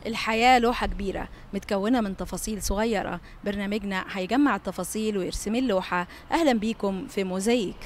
الحياة لوحة كبيرة متكونة من تفاصيل صغيرة برنامجنا هيجمع التفاصيل ويرسم اللوحة أهلا بيكم في موزايك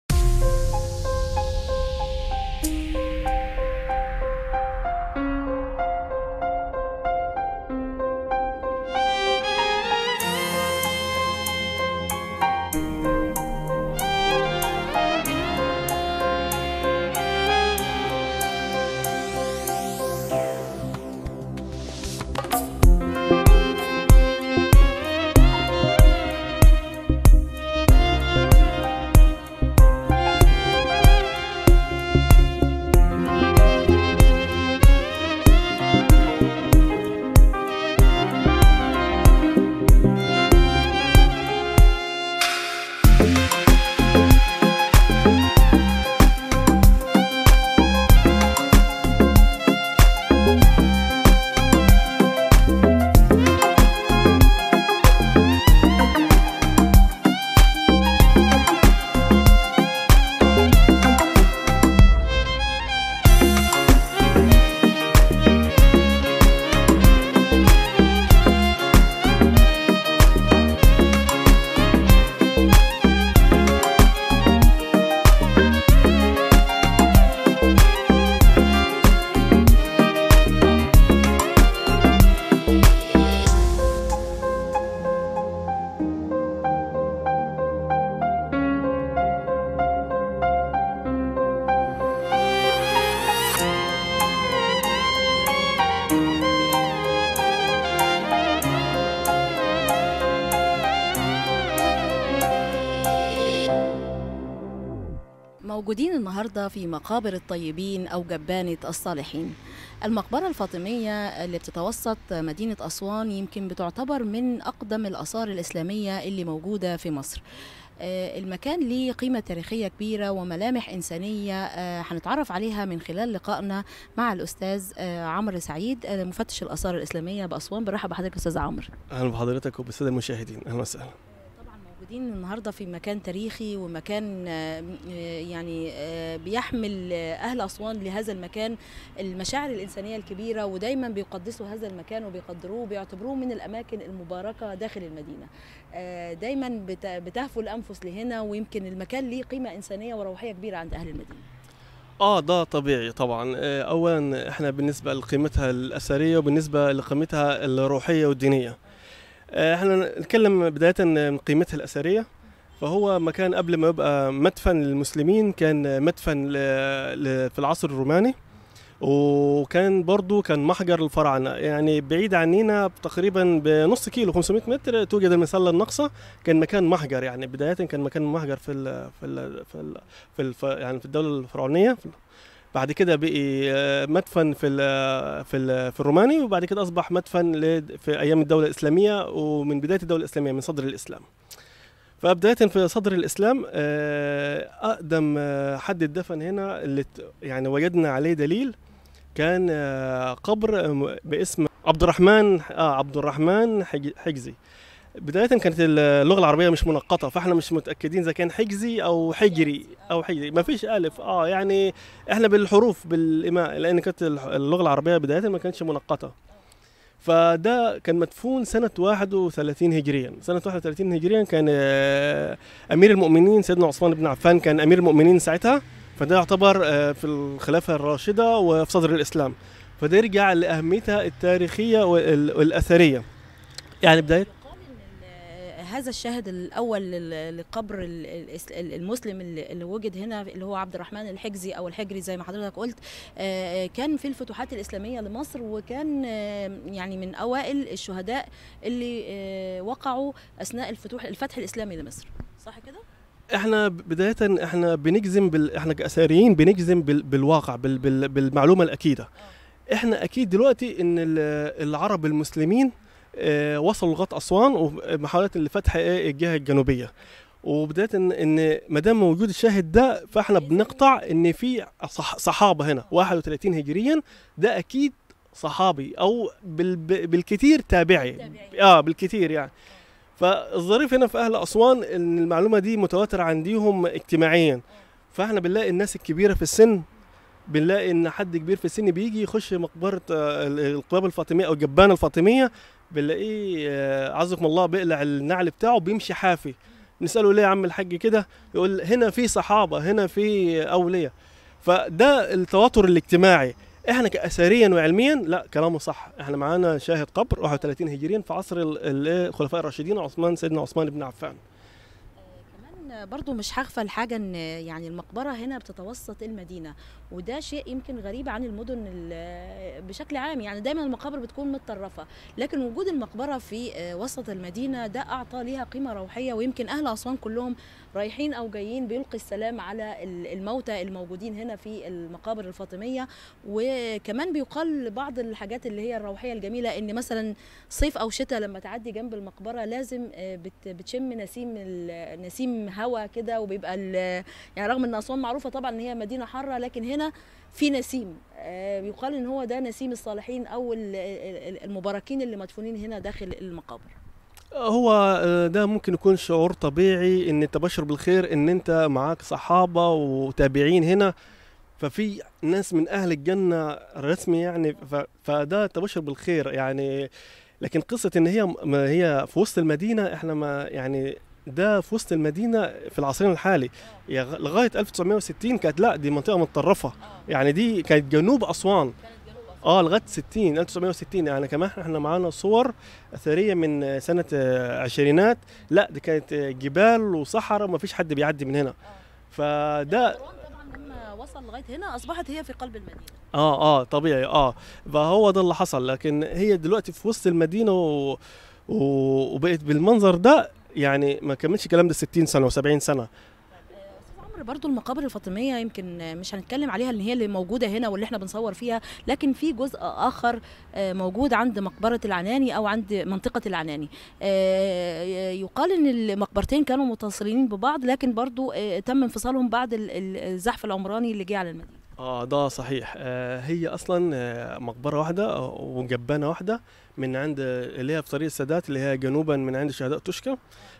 موجودين النهاردة في مقابر الطيبين أو جبانة الصالحين المقبرة الفاطمية اللي بتتوسط مدينة أسوان يمكن بتعتبر من أقدم الآثار الإسلامية اللي موجودة في مصر آه، المكان ليه قيمة تاريخية كبيرة وملامح إنسانية آه، هنتعرف عليها من خلال لقائنا مع الأستاذ آه، عمرو سعيد آه، مفتش الآثار الإسلامية بأسوان برحب بحضرتك أستاذ عمرو اهلا بحضرتك وبالساده المشاهدين اهلا وسهلا طبعا موجودين النهارده في مكان تاريخي ومكان آه، آه، يعني آه، بيحمل آه، اهل اسوان لهذا المكان المشاعر الانسانيه الكبيره ودايما بيقدسوا هذا المكان وبيقدروه وبيعتبروه من الاماكن المباركه داخل المدينه آه، دايما بت- بتهفو الانفس لهنا ويمكن المكان ليه قيمه انسانيه وروحيه كبيره عند اهل المدينه اه ده طبيعي طبعا آه، اولا احنا بالنسبه لقيمتها الاثريه وبالنسبه لقيمتها الروحيه والدينيه آه، احنا نتكلم بدايه من قيمتها الاثريه فهو مكان قبل ما يبقى مدفن للمسلمين كان مدفن ل- ل- في العصر الروماني وكان برضو كان محجر الفراعنه يعني بعيد عنينا تقريبا بنص كيلو 500 متر توجد المسله الناقصه كان مكان محجر يعني بدايه كان مكان محجر في ال في ال في ال في, الف يعني في الدوله الفرعونيه بعد كده بقي آه، مدفن في ال في ال في الروماني وبعد كده اصبح مدفن ل- في ايام الدوله الاسلاميه ومن بدايه الدوله الاسلاميه من صدر الاسلام فبدايه في صدر الاسلام آه، اقدم آه، حد اتدفن هنا اللي ت- يعني وجدنا عليه دليل كان آه، قبر آه، باسم عبد الرحمن اه عبد الرحمن حج- حجزي بداية كانت اللغة العربية مش منقطة فاحنا مش متأكدين إذا كان حجزي أو حجري أو حجري ما فيش ألف اه يعني احنا بالحروف بالإيماء لأن كانت الح- اللغة العربية بداية ما كانتش منقطة فده كان مدفون سنة 31 هجريا سنة 31 هجريا كان آه، أمير المؤمنين سيدنا عثمان بن عفان كان أمير المؤمنين ساعتها فده يعتبر آه، في الخلافة الراشدة وفي صدر الإسلام فده يرجع لأهميتها التاريخية وال- والأثرية يعني بداية يقال ان ال- هذا الشاهد الاول لل- لقبر ال- ال- ال- المسلم اللي اللي وجد هنا اللي هو عبد الرحمن الحجزي او الحجري زي ما حضرتك قلت آه، كان في الفتوحات الاسلاميه لمصر وكان آه، يعني من اوائل الشهداء اللي آه، وقعوا اثناء الفتوح الفتح الاسلامي لمصر صح كده احنا بداية احنا بنجزم بال... احنا كأثريين بنجزم بال... بالواقع بال... بال... بالمعلومة الأكيدة احنا أكيد دلوقتي إن ال- العرب المسلمين اه وصلوا لغاية أسوان ومحاولات لفتح ايه الجهة الجنوبية وبداية ان ان ما دام موجود الشاهد ده فاحنا بنقطع ان في صح صحابه هنا 31 هجريا ده اكيد صحابي او بال بالكثير تابعي تابعي. اه بالكثير يعني فالظريف هنا في اهل اسوان ان المعلومه دي متواتره عنديهم اجتماعيا فاحنا بنلاقي الناس الكبيره في السن بنلاقي ان حد كبير في السن بيجي يخش مقبره آه، القباب الفاطميه او الجبانه الفاطميه بنلاقيه آه، عزكم الله بيقلع النعل بتاعه بيمشي حافي نساله ليه يا عم الحاج كده يقول هنا في صحابه هنا في اولياء فده التواتر الاجتماعي احنا كاثريا وعلميا لا كلامه صح احنا معانا شاهد قبر 31 هجريا في عصر ال- ال- الخلفاء الراشدين عثمان سيدنا عثمان بن عفان كمان برضو مش هغفل حاجة ان يعني المقبرة هنا بتتوسط المدينة وده شيء يمكن غريب عن المدن ال- بشكل عام يعني دايما المقابر بتكون متطرفة لكن وجود المقبرة في آه، وسط المدينة ده أعطى ليها قيمة روحية ويمكن أهل أسوان كلهم رايحين أو جايين بيلقي السلام على ال- الموتى الموجودين هنا في المقابر الفاطمية وكمان بيقال بعض الحاجات اللي هي الروحية الجميلة ان مثلا صيف او شتاء لما تعدي جنب المقبره لازم آه، بت- بتشم نسيم ال- نسيم هوا كده وبيبقى ال- يعني رغم ان اسوان معروفه طبعا ان هي مدينه حاره لكن هنا في نسيم آه، بيقال ان هو ده نسيم الصالحين او ال- ال- المباركين اللي مدفونين هنا داخل المقابر هو آه، ده ممكن يكون شعور طبيعي ان تبشر بالخير ان انت معاك صحابه وتابعين هنا ففي ناس من اهل الجنه رسمي يعني ف- فده تبشر بالخير يعني لكن قصه ان هي ما هي في وسط المدينه احنا ما يعني ده في وسط المدينه في العصرين الحالي يعني لغايه 1960 كانت لا دي منطقه متطرفه يعني دي كانت جنوب اسوان اه لغايه 60 1960 يعني كمان احنا معانا صور اثريه من سنه آه، عشرينات لا دي كانت آه، جبال وصحراء ما فيش حد بيعدي من هنا فده طبعا لما وصل لغايه هنا اصبحت هي في قلب المدينه اه اه طبيعي اه فهو ده اللي حصل لكن هي دلوقتي في وسط المدينه و... و... وبقت بالمنظر ده يعني ما كملش كلام ده 60 سنه و70 سنه استاذ عمرو برضو المقابر الفاطميه يمكن مش هنتكلم عليها ان هي اللي موجوده هنا واللي احنا بنصور فيها لكن في جزء اخر آه، موجود عند مقبره العناني او عند منطقه العناني آه، يقال ان المقبرتين كانوا متصلين ببعض لكن برضو آه، تم انفصالهم بعد ال- ال- الزحف العمراني اللي جه على المدينه اه ده صحيح آه هي اصلا آه مقبره واحده آه، وجبانه واحده من عند اللي هي في طريق السادات اللي هي جنوبا من عند شهداء توشكا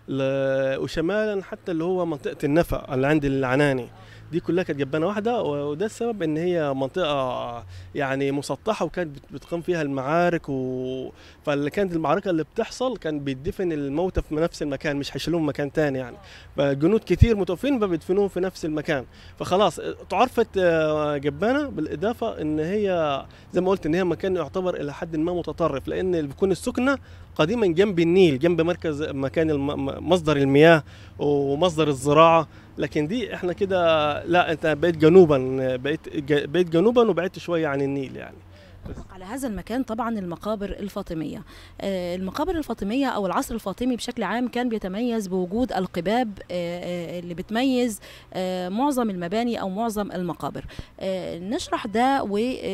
ل- وشمالا حتى اللي هو منطقه النفق اللي عند العناني دي كلها كانت جبانه واحده و- وده السبب ان هي منطقه يعني مسطحه وكانت بت- بتقام فيها المعارك و... فاللي كانت المعركه اللي بتحصل كان بيدفن الموتى في نفس المكان مش هيشيلوهم مكان تاني يعني فجنود كتير متوفين فبيدفنوهم في نفس المكان فخلاص تعرفت آه، جبانه بالاضافه ان هي زي ما قلت ان هي مكان يعتبر الى حد ما متطرف لان بيكون السكنه قديما جنب النيل جنب مركز مكان الم- م- مصدر المياه ومصدر الزراعه لكن دي احنا كده لا انت بقيت جنوبا بقيت ج- بقيت جنوبا وبعدت شويه عن النيل يعني على هذا المكان طبعا المقابر الفاطمية آه، المقابر الفاطمية أو العصر الفاطمي بشكل عام كان بيتميز بوجود القباب آه، آه، اللي بتميز آه، معظم المباني أو معظم المقابر آه، نشرح ده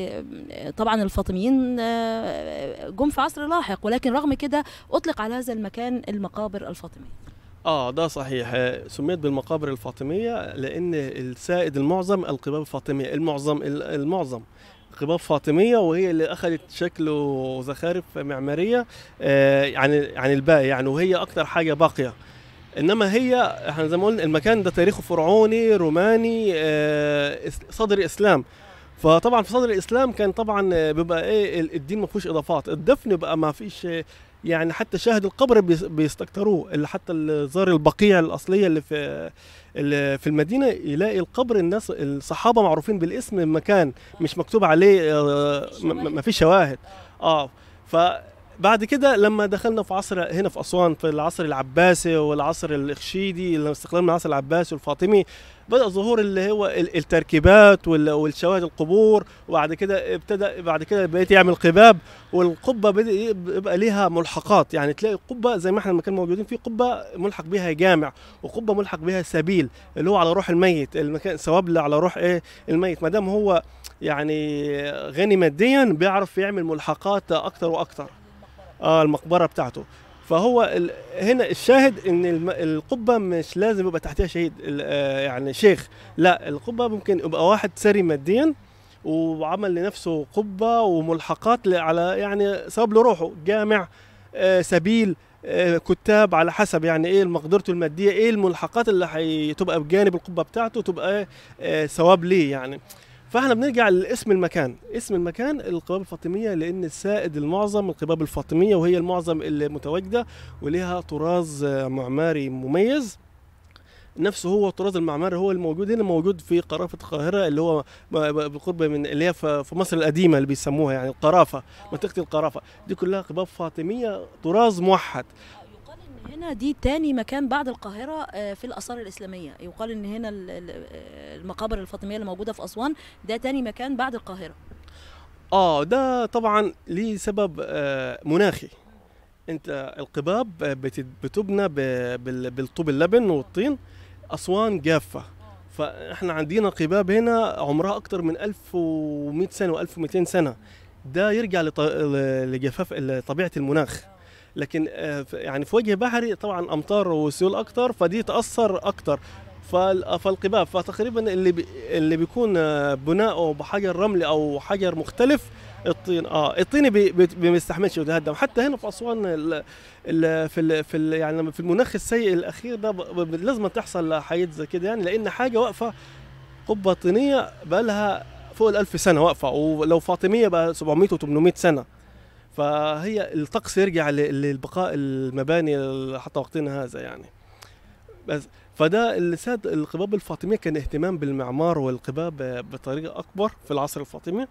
وطبعا الفاطميين آه، جم في عصر لاحق ولكن رغم كده أطلق على هذا المكان المقابر الفاطمية اه ده صحيح آه، سميت بالمقابر الفاطميه لان السائد المعظم القباب الفاطميه المعظم ال- المعظم قباب فاطميه وهي اللي اخذت شكل وزخارف معماريه آه، عن عن الباقي يعني وهي اكثر حاجه باقيه انما هي احنا زي ما قلنا المكان ده تاريخه فرعوني روماني آه، إس- صدر اسلام فطبعا في صدر الاسلام كان طبعا آه، بيبقى ايه ال- الدين ما فيهوش اضافات الدفن بقى ما فيش آه، يعني حتى شاهد القبر بيس- بيستكتروه اللي حتى اللي زار البقيع الاصليه اللي في اللي في المدينه يلاقي القبر الناس الصحابه معروفين بالاسم المكان مش مكتوب عليه آه، م- م- ما فيش شواهد اه فبعد كده لما دخلنا في عصر هنا في اسوان في العصر العباسي والعصر الاخشيدي لما استقلال من العصر العباسي والفاطمي بدا ظهور اللي هو ال- التركيبات وال- والشواهد القبور وبعد كده ابتدى بعد كده بقيت يعمل قباب والقبه بدا يبقى ليها ملحقات يعني تلاقي القبه زي ما احنا لما كنا موجودين في قبه ملحق بها جامع وقبه ملحق بها سبيل اللي هو على روح الميت المكان ثواب اللي على روح ايه الميت ما دام هو يعني غني ماديا بيعرف يعمل ملحقات اكتر واكتر اه المقبره بتاعته فهو ال... هنا الشاهد ان الم... القبه مش لازم يبقى تحتها شهيد ال... آه يعني شيخ لا القبه ممكن يبقى واحد ثري ماديا وعمل لنفسه قبه وملحقات ل- على يعني سبب لروحه جامع آه سبيل آه كتاب على حسب يعني ايه مقدرته الماديه ايه الملحقات اللي هتبقى بجانب القبه بتاعته تبقى آه ثواب ليه يعني فاحنا بنرجع لاسم المكان اسم المكان القباب الفاطميه لان السائد المعظم القباب الفاطميه وهي المعظم اللي متواجده ولها طراز آه، معماري مميز نفسه هو الطراز المعماري هو الموجود هنا موجود في قرافه القاهره اللي هو ب- ب- بالقرب من اللي هي في في مصر القديمه اللي بيسموها يعني القرافه منطقه القرافه دي كلها قباب فاطميه طراز موحد يقال ان هنا دي تاني مكان بعد القاهره آه، في الاثار الاسلاميه يقال ان هنا ال- ال- آه، المقابر الفاطميه اللي موجوده في اسوان ده تاني مكان بعد القاهره اه ده طبعا ليه سبب آه مناخي انت القباب آه، بت- بتبنى ب- بال- بالطوب اللبن والطين اسوان جافه فاحنا عندنا قباب هنا عمرها اكتر من 1100 سنه و1200 سنه ده يرجع لط- ل- لجفاف لطبيعه المناخ لكن آه، ف- يعني في وجه بحري طبعا امطار وسيول اكتر فدي تاثر اكتر فال- فالقباب فتقريبا اللي بي اللي بيكون آه، بناؤه بحجر رملي او حجر مختلف الطين اه الطين بي بي- ما بيستحملش يتهدم حتى هنا في اسوان ال ال في ال في ال يعني لما في المناخ السيء الاخير ده ب- ب- لازم تحصل حاجات زي كده يعني لان حاجه واقفه قبه طينيه بقى لها فوق الألف سنه واقفه ولو فاطميه بقى 700 و800 سنه فهي الطقس يرجع ل- للبقاء المباني حتى وقتنا هذا يعني بس فده اللي ساد القباب الفاطميه كان اهتمام بالمعمار والقباب بطريقه اكبر في العصر الفاطمي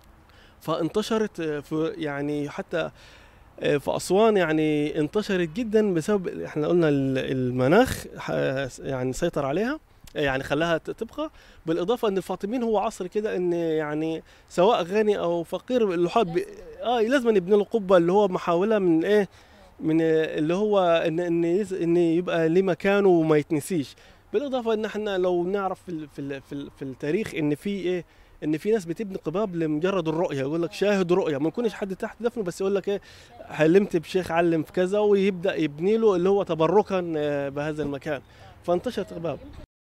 فانتشرت في يعني حتى في اسوان يعني انتشرت جدا بسبب احنا قلنا ال- المناخ ح- يعني سيطر عليها يعني خلاها ت- تبقى بالاضافه ان الفاطميين هو عصر كده ان يعني سواء غني او فقير اللحاد بي- اه لازم يبني له قبه اللي هو محاوله من ايه من آه، اللي هو ان ان يز- ان يبقى ليه مكانه وما يتنسيش بالاضافه ان احنا لو نعرف في ال- في ال- في, ال- في التاريخ ان في ايه ان في ناس بتبني قباب لمجرد الرؤيه يقول لك شاهد رؤيه ما يكونش حد تحت دفنه بس يقول لك ايه حلمت بشيخ علم في كذا ويبدا يبني له اللي هو تبركا آه، بهذا المكان فانتشرت قباب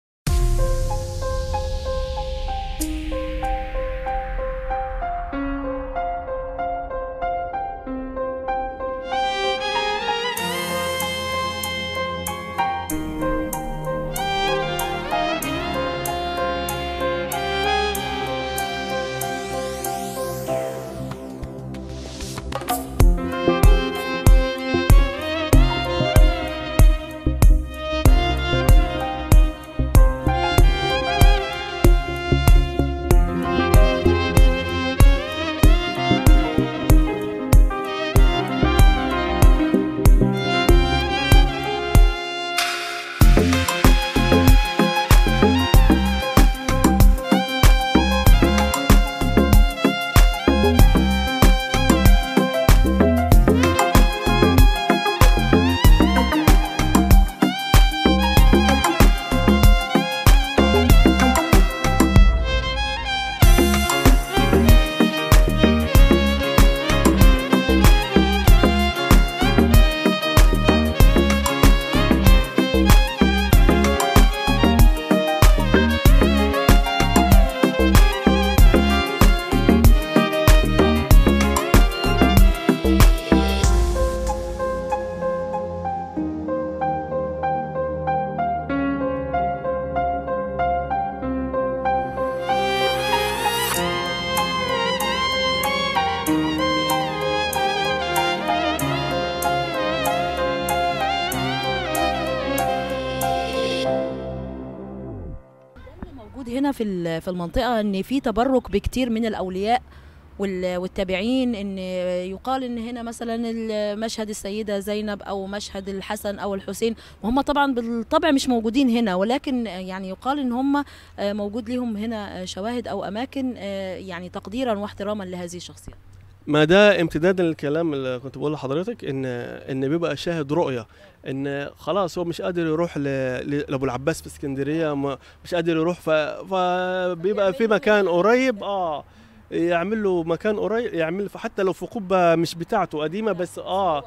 موجود هنا في ال- في المنطقه ان في تبرك بكتير من الاولياء وال- والتابعين ان يقال ان هنا مثلا ال- مشهد السيده زينب او مشهد الحسن او الحسين وهم طبعا بالطبع مش موجودين هنا ولكن يعني يقال ان هم آه، موجود لهم هنا آه، شواهد او اماكن آه، يعني تقديرا واحتراما لهذه الشخصيات ما ده امتدادا للكلام اللي كنت بقوله لحضرتك ان ان بيبقى شاهد رؤيه ان خلاص هو مش قادر يروح ل- ل- لابو العباس في اسكندريه ما- مش قادر يروح ف... فبيبقى في مكان قريب اه يعمل له مكان قريب يعمل حتى لو في قبه مش بتاعته قديمه بس اه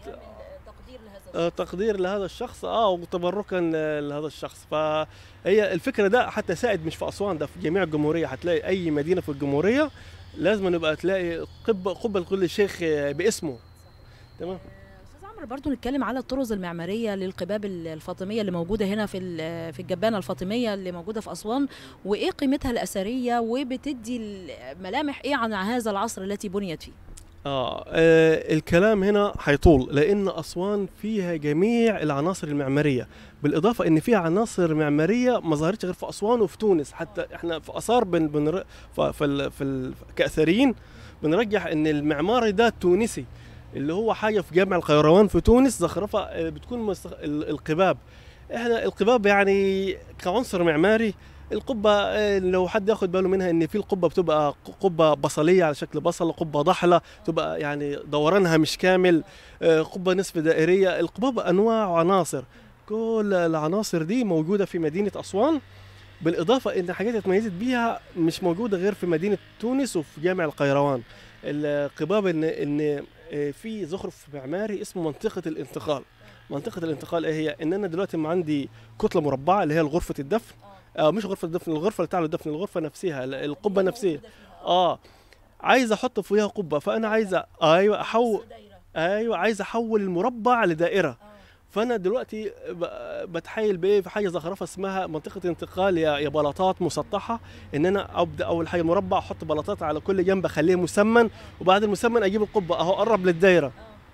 آه، تقدير لهذا الشخص اه وتبركا ل- لهذا الشخص فهي الفكره ده حتى سائد مش في اسوان ده في جميع الجمهوريه هتلاقي اي مدينه في الجمهوريه لازم يبقى تلاقي قبه قبه لكل شيخ آه، باسمه تمام استاذ مرة برضو نتكلم على الطرز المعمارية للقباب الفاطمية اللي موجودة هنا في ال- في الجبانة الفاطمية اللي موجودة في أسوان وإيه قيمتها الأثرية وبتدي ملامح إيه عن هذا العصر التي بنيت فيه آه, آه الكلام هنا هيطول لأن أسوان فيها جميع العناصر المعمارية بالإضافة إن فيها عناصر معمارية ما ظهرتش غير في أسوان وفي تونس حتى إحنا في آثار بن بن في, في, ال- في ال- كأثريين بنرجح إن المعماري ده تونسي اللي هو حاجة في جامع القيروان في تونس زخرفة آه، بتكون مستخ... ال- القباب إحنا القباب يعني كعنصر معماري القبة آه، لو حد ياخد باله منها ان في القبة بتبقى قبة بصلية على شكل بصل قبة ضحلة تبقى يعني دورانها مش كامل آه، قبة نصف دائرية القباب انواع وعناصر كل العناصر دي موجودة في مدينة اسوان بالاضافة ان حاجات اتميزت بيها مش موجودة غير في مدينة تونس وفي جامع القيروان القباب ان ان آه، في زخرف معماري اسمه منطقة الانتقال منطقة الانتقال ايه هي ان انا دلوقتي ما عندي كتلة مربعة اللي هي غرفة الدفن آه مش غرفة الدفن الغرفة اللي تعمل الدفن الغرفة نفسها ال- القبة نفسها اه عايز احط فيها قبة فانا عايز أ- ايوه احول ايوه عايز احول المربع لدائرة فانا دلوقتي ب- بتحايل بايه في حاجه زخرفه اسمها منطقه انتقال يا يا بلاطات مسطحه ان انا ابدا اول حاجه مربع احط بلاطات على كل جنب اخليه مسمن وبعد المسمن اجيب القبه اهو قرب للدايره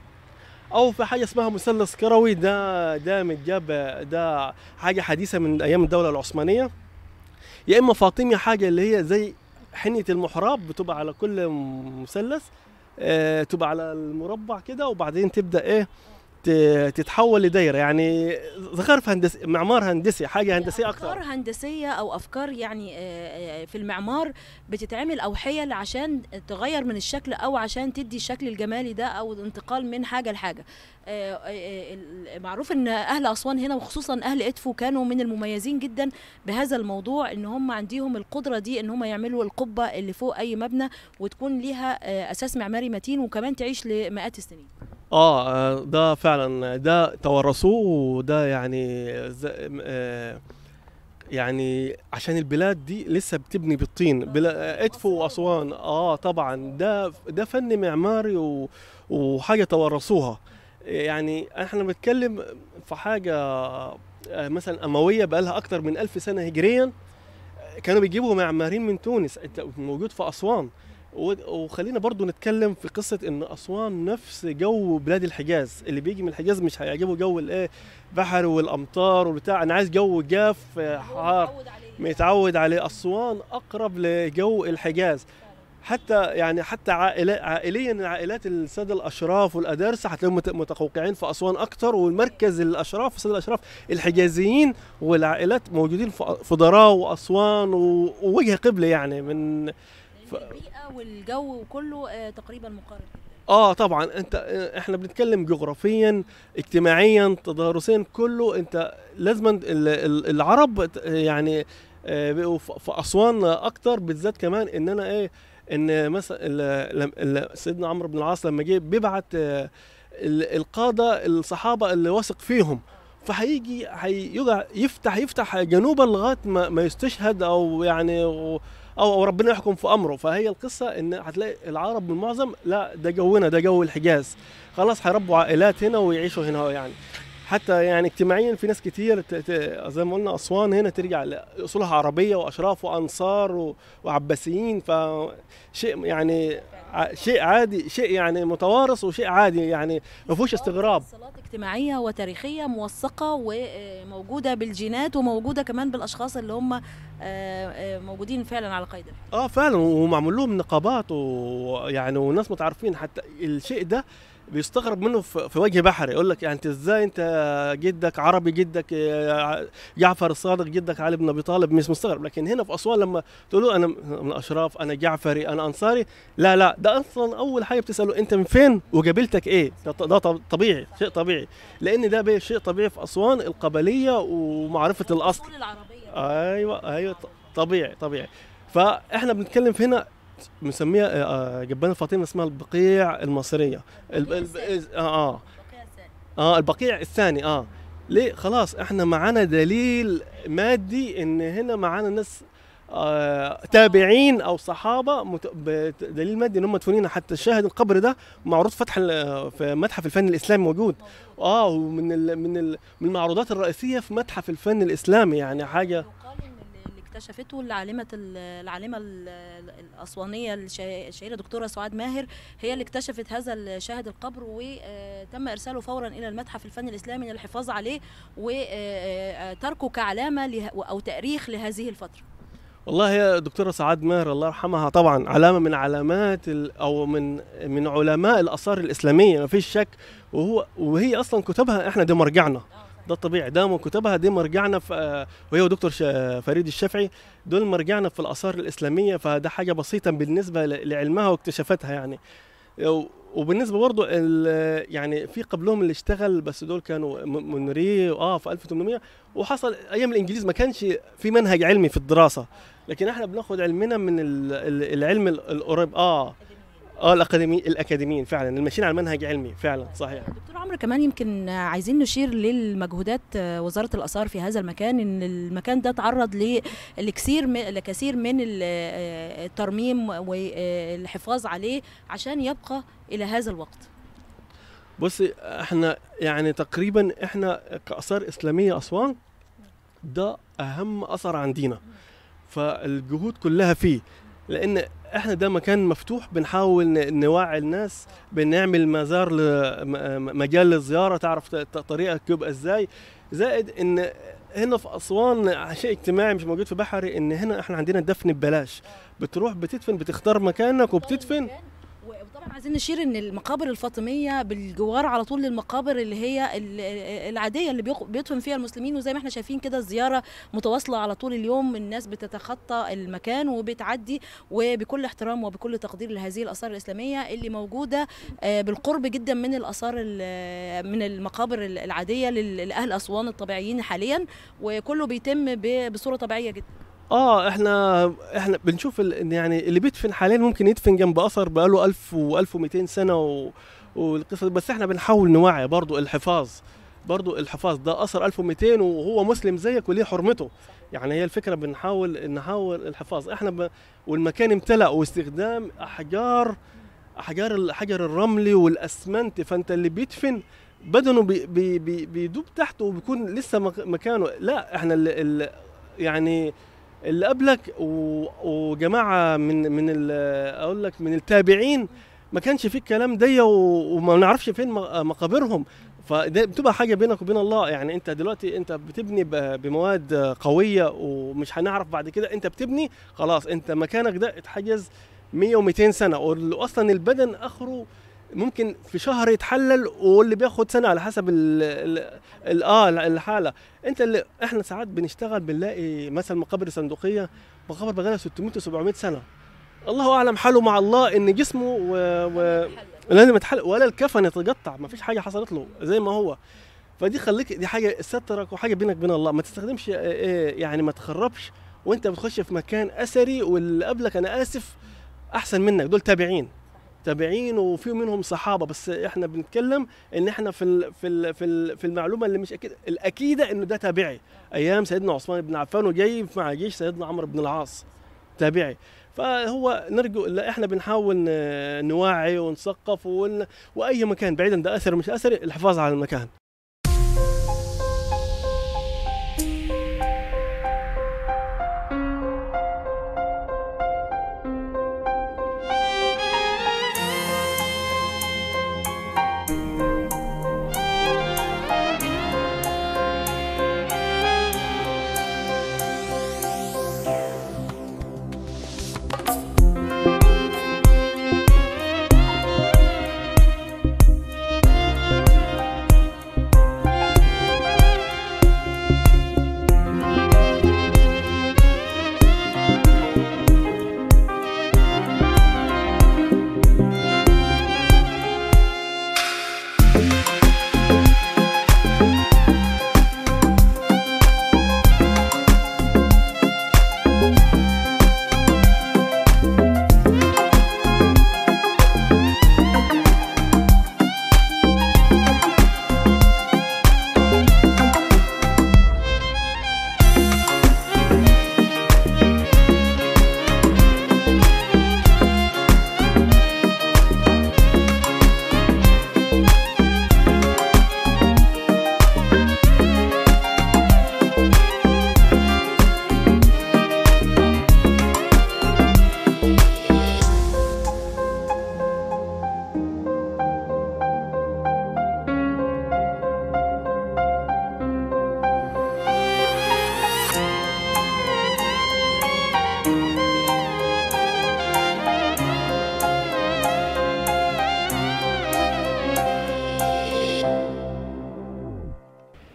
او في حاجه اسمها مثلث كروي ده ده متجاب ده حاجه حديثه من ايام الدوله العثمانيه يا اما فاطمي حاجه اللي هي زي حنيه المحراب بتبقى على كل مثلث آه، تبقى على المربع كده وبعدين تبدا ايه ت- تتحول لدايره يعني زخرف هندسي معمار هندسي حاجه هندسيه افكار اكتر هندسيه او افكار يعني آه، آه، في المعمار بتتعمل او حيل عشان تغير من الشكل او عشان تدي الشكل الجمالي ده او الانتقال من حاجه لحاجه آه، آه، ال- معروف ان اهل اسوان هنا وخصوصا اهل ادفو كانوا من المميزين جدا بهذا الموضوع ان هم عندهم القدره دي ان هم يعملوا القبه اللي فوق اي مبنى وتكون ليها آه، اساس معماري متين وكمان تعيش لمئات السنين اه آه، ده فعلا ده توارثوه وده يعني ز- آه، يعني عشان البلاد دي لسه بتبني بالطين بلا ادفو واسوان اه طبعا ده ده فن معماري و- وحاجه توارثوها يعني احنا بنتكلم في حاجه آه، مثلا امويه بقى لها اكتر من ألف سنه هجريا كانوا بيجيبوا معماريين من تونس انت موجود في اسوان و- وخلينا برضو نتكلم في قصة ان اسوان نفس جو بلاد الحجاز اللي بيجي من الحجاز مش هيعجبه جو الايه بحر والامطار والبتاع انا عايز جو جاف آه، حار متعود عليه اسوان اقرب لجو الحجاز حتى يعني حتى عائلات عائليا عائلات الساده الاشراف والادارسه هتلاقيهم مت- متقوقعين في اسوان اكتر والمركز الاشراف الساده الاشراف الحجازيين والعائلات موجودين في في ضراو واسوان و- ووجه قبله يعني من ف- البيئه والجو وكله آه، تقريبا مقارب اه طبعا انت آه، احنا بنتكلم جغرافيا اجتماعيا تدارسيا كله انت لازما ال- ال- العرب ت- يعني آه، بقوا ف- في اسوان اكتر بالذات كمان ان انا ايه ان مثلا ال- لم- ال- سيدنا عمرو بن العاص لما جه بيبعت آه، ال- القاده الصحابه اللي واثق فيهم فهيجي هيقع يفتح يفتح جنوبا لغايه ما, ما يستشهد او يعني و- او أو ربنا يحكم في امره فهي القصه ان هتلاقي العرب بالمعظم لا ده جونا ده جو الحجاز خلاص هيربوا عائلات هنا ويعيشوا هنا يعني حتى يعني اجتماعيا في ناس كتير ت- ت- زي ما قلنا اسوان هنا ترجع لاصولها عربيه واشراف وانصار و- وعباسيين فشيء يعني ع- شيء عادي شيء يعني متوارث وشيء عادي يعني ما فيهوش استغراب صلات اجتماعيه وتاريخيه موثقه وموجوده بالجينات وموجوده كمان بالاشخاص اللي هم آه، آه، موجودين فعلا على قيد الحياة. اه فعلا ومعمول لهم نقابات ويعني وناس متعرفين حتى الشيء ده بيستغرب منه في في وجه بحري يقول لك يعني انت ازاي انت جدك عربي جدك آه، جعفر الصادق جدك علي بن ابي طالب مش مستغرب لكن هنا في اسوان لما تقول له انا من الاشراف انا جعفري انا انصاري لا لا ده اصلا اول حاجه بتساله انت من فين وقبيلتك ايه ده, ده طب- طبيعي شيء طبيعي لان ده بي- شيء طبيعي في اسوان القبليه ومعرفه الاصل الأصول العربيه ايوه ايوه ط- طبيعي طبيعي فاحنا بنتكلم في هنا مسميها آه، آه، جبانة فاطمه اسمها البقيع المصريه الب... الب... اه اه اه البقيع الثاني اه ليه خلاص احنا معانا دليل مادي ان هنا معانا ناس آه تابعين او صحابه مت- بدليل مادي ان هم مدفونين حتى الشاهد القبر ده معروض فتح ال- في متحف الفن الاسلامي موجود اه ومن ال من ال من المعروضات الرئيسيه في متحف الفن الاسلامي يعني حاجه يقال ان اللي اكتشفته العالمه ال- العالمه ال- الاسوانيه الشا- الشهيره دكتوره سعاد ماهر هي اللي اكتشفت هذا الشاهد القبر وتم ارساله فورا الى المتحف الفني الاسلامي للحفاظ عليه وتركه كعلامه له- او تاريخ لهذه الفتره والله يا دكتوره سعاد ماهر الله يرحمها طبعا علامه من علامات ال- او من من علماء الاثار الاسلاميه ما فيش شك وهو وهي اصلا كتبها احنا ده مرجعنا ده الطبيعي ده من كتبها دي مرجعنا في آه، وهي ودكتور ش- فريد الشافعي دول مرجعنا في الاثار الاسلاميه فده حاجه بسيطه بالنسبه ل- لعلمها واكتشافاتها يعني و- وبالنسبه برضو ال- يعني في قبلهم اللي اشتغل بس دول كانوا م- منري اه في 1800 وحصل ايام الانجليز ما كانش في منهج علمي في الدراسه لكن احنا بناخد علمنا من ال- ال- العلم ال- القريب اه اه الاكاديمي الاكاديميين فعلا اللي ماشيين على منهج علمي فعلا صحيح دكتور عمرو كمان يمكن عايزين نشير للمجهودات وزاره الاثار في هذا المكان ان المكان ده تعرض لكثير م- لكثير من ال- الترميم والحفاظ عليه عشان يبقى الى هذا الوقت بصي احنا يعني تقريبا احنا كاثار اسلاميه اسوان ده اهم اثر عندنا فالجهود كلها فيه لان احنا ده مكان مفتوح بنحاول ن- نوعي الناس بنعمل مزار لمجال للزياره تعرف ت- ت- طريقك يبقى ازاي زائد ان هنا في اسوان شيء اجتماعي مش موجود في بحري ان هنا احنا عندنا الدفن ببلاش بتروح بتدفن بتختار مكانك وبتدفن وطبعا عايزين نشير ان المقابر الفاطميه بالجوار على طول للمقابر اللي هي ال- العاديه اللي بيق- بيدفن فيها المسلمين وزي ما احنا شايفين كده الزياره متواصله على طول اليوم الناس بتتخطى المكان وبتعدي وبكل احترام وبكل تقدير لهذه الاثار الاسلاميه اللي موجوده آه، بالقرب جدا من الاثار ال- من المقابر العاديه لل- لاهل اسوان الطبيعيين حاليا وكله بيتم ب- بصوره طبيعيه جدا اه احنا احنا بنشوف ال- إن يعني اللي بيدفن حاليا ممكن يدفن جنب اثر بقاله 1000 و1200 سنه و... والقصه دي، بس احنا بنحاول نوعي برضو الحفاظ برضو الحفاظ ده اثر 1200 وهو مسلم زيك وليه حرمته يعني هي الفكره بنحاول نحاول الحفاظ احنا ب... والمكان امتلأ واستخدام احجار احجار الحجر الرملي والاسمنت فانت اللي بيدفن بدنه بي بي بي بيدوب تحته وبيكون لسه مك- مكانه لا احنا اللي اللي يعني اللي قبلك و- وجماعه من من ال- اقول لك من التابعين ما كانش فيه الكلام ده و- وما نعرفش فين م- مقابرهم فده بتبقى حاجه بينك وبين الله يعني انت دلوقتي انت بتبني ب- بمواد قويه ومش هنعرف بعد كده انت بتبني خلاص انت مكانك ده اتحجز 100 و200 سنه واصلا البدن اخره ممكن في شهر يتحلل واللي بياخد سنه على حسب ال ال ال اه الحاله انت اللي احنا ساعات بنشتغل بنلاقي مثلا مقابر صندوقيه مقابر بقالها 600 و700 سنه الله اعلم حاله مع الله ان جسمه و... و... لازم يتحل ولا الكفن يتقطع ما فيش حاجه حصلت له زي ما هو فدي خليك دي حاجه سترك وحاجه بينك وبين الله ما تستخدمش آه، آه، يعني ما تخربش وانت بتخش في مكان اثري واللي قبلك انا اسف احسن منك دول تابعين تابعين وفي منهم صحابه بس احنا بنتكلم ان احنا في ال في ال في, ال في المعلومه اللي مش اكيد الاكيده انه ده تابعي ايام سيدنا عثمان بن عفان وجاي مع جيش سيدنا عمرو بن العاص تابعي فهو نرجو لا احنا بنحاول ن- نوعي ونثقف ون... واي مكان بعيدا ده اثر مش اثري الحفاظ على المكان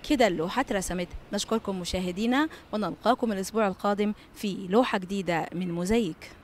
كده اللوحات رسمتها نشكركم مشاهدينا ونلقاكم الأسبوع القادم في لوحة جديدة من موزايك